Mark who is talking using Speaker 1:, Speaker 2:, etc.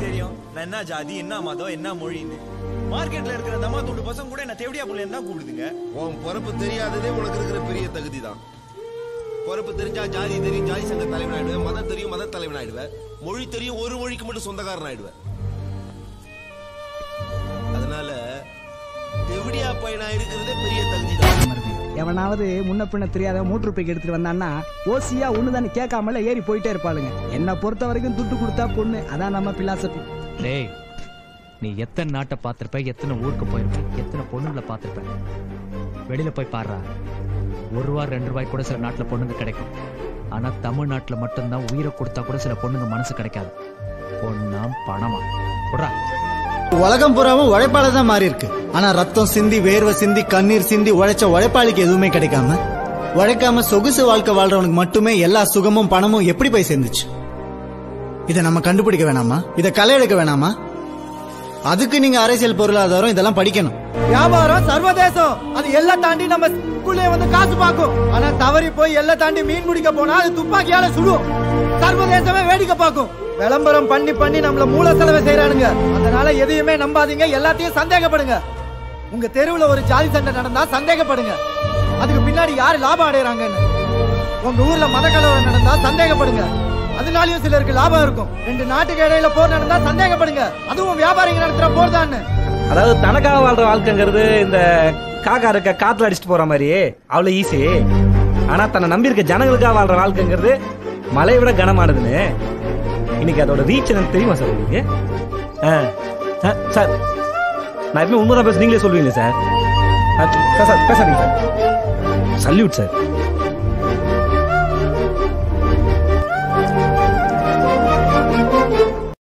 Speaker 1: தெரியும் நான் என்ன ஜாதி என்ன மதம் என்ன மொழின்னு மார்க்கெட்ல இருக்கிற தமா துண்டு பசங்க கூட என்ன தேவடியா புள்ளைன்னு தான் கூப்பிடுதுங்க
Speaker 2: உன் பொறுப்பு தெரியாததே உனக்கு இருக்கிற பெரிய தகுதி தான் பொறுப்பு தெரிஞ்சா ஜாதி தெரியும் ஜாதி சங்க தலைவன் ஆயிடுவேன் மதம் தெரியும் மத தலைவன் ஆயிடுவேன் மொழி தெரியும் ஒரு மொழிக்கு மட்டும் சொந்தக்காரன் ஆயிடுவேன் அதனால தெவிடியா பையனா இருக்கிறதே பெரிய தகுதி தான்
Speaker 3: எவனாவது முன்ன பின்ன தெரியாத மோட்டர் பைக் எடுத்துட்டு வந்தான்னா ஓசியா ஒண்ணுதானே கேட்காமல ஏறி போயிட்டே இருப்பாளுங்க என்னை பொறுத்த வரைக்கும் துட்டு கொடுத்தா பொண்ணு அதான் நம்ம பிலாசபி
Speaker 4: டேய் நீ எத்தனை நாட்டை பார்த்திருப்ப எத்தனை ஊருக்கு போயிருப்ப எத்தனை பொண்ணுங்களை பார்த்திருப்ப வெளியில போய் பாடுறா ஒரு ரூபா ரெண்டு ரூபாய் கூட சில நாட்டுல பொண்ணுங்க கிடைக்கும் ஆனா தமிழ்நாட்டுல மட்டும்தான் உயிரை கொடுத்தா கூட சில பொண்ணுங்க மனசு கிடைக்காது பொண்ணா பணமா விட்றா
Speaker 5: உலகம் பூராவும் உழைப்பால தான் மாறி இருக்கு ஆனா ரத்தம் சிந்தி வேர்வை சிந்தி கண்ணீர் சிந்தி உழைச்ச உழைப்பாளிக்கு எதுவுமே கிடைக்காம உழைக்காம சொகுசு வாழ்க்கை வாழ்றவனுக்கு மட்டுமே எல்லா சுகமும் பணமும் எப்படி போய் சேர்ந்துச்சு இதை நம்ம கண்டுபிடிக்க வேணாமா இதை களை எடுக்க வேணாமா அதுக்கு நீங்க அரசியல் பொருளாதாரம் இதெல்லாம் படிக்கணும்
Speaker 3: வியாபாரம் சர்வதேசம் அது எல்லாம் தாண்டி நம்ம ஸ்கூல்லே வந்து காசு பார்க்கும் ஆனா தவறி போய் எல்லாம் தாண்டி மீன் பிடிக்க போனா அது துப்பாக்கியால சுடும் சர்வதேசமே வேடிக்கை பார்க்கும் விளம்பரம் பண்ணி பண்ணி நம்மள மூல செலவை செய்யறானுங்க அதனால எதையுமே நம்பாதீங்க எல்லாத்தையும் சந்தேகப்படுங்க உங்க தெருவுல ஒரு ஜாதி சண்டை நடந்தா சந்தேகப்படுங்க அதுக்கு பின்னாடி யாரு லாபம் அடையறாங்கன்னு உங்க ஊர்ல மத கலவரம் நடந்தா சந்தேகப்படுங்க அதனாலயும் சிலருக்கு லாபம் இருக்கும் ரெண்டு நாட்டுக்கு இடையில போர் நடந்தா சந்தேகப்படுங்க அதுவும் வியாபாரிங்க நடத்துற போர் தான்
Speaker 6: அதாவது தனக்காக வாழ்ற வாழ்க்கைங்கிறது இந்த காக்கா இருக்க காத்துல அடிச்சுட்டு போற மாதிரி அவ்வளவு ஈஸி ஆனா தன்னை நம்பி இருக்க ஜனங்களுக்காக வாழ்ற வாழ்க்கைங்கிறது மலையை விட கனமானதுன்னு இன்னைக்கு அதோட ரீச் எனக்கு தெரியுமா சார் உங்களுக்கு ஆ, ஆ, சார் நான் எப்பவுமே உண்மைதான் பேச நீங்களே சொல்லுவீங்க சார் ஆ, சார் சார் பேசாதீங்க சார் சல்யூட் சார்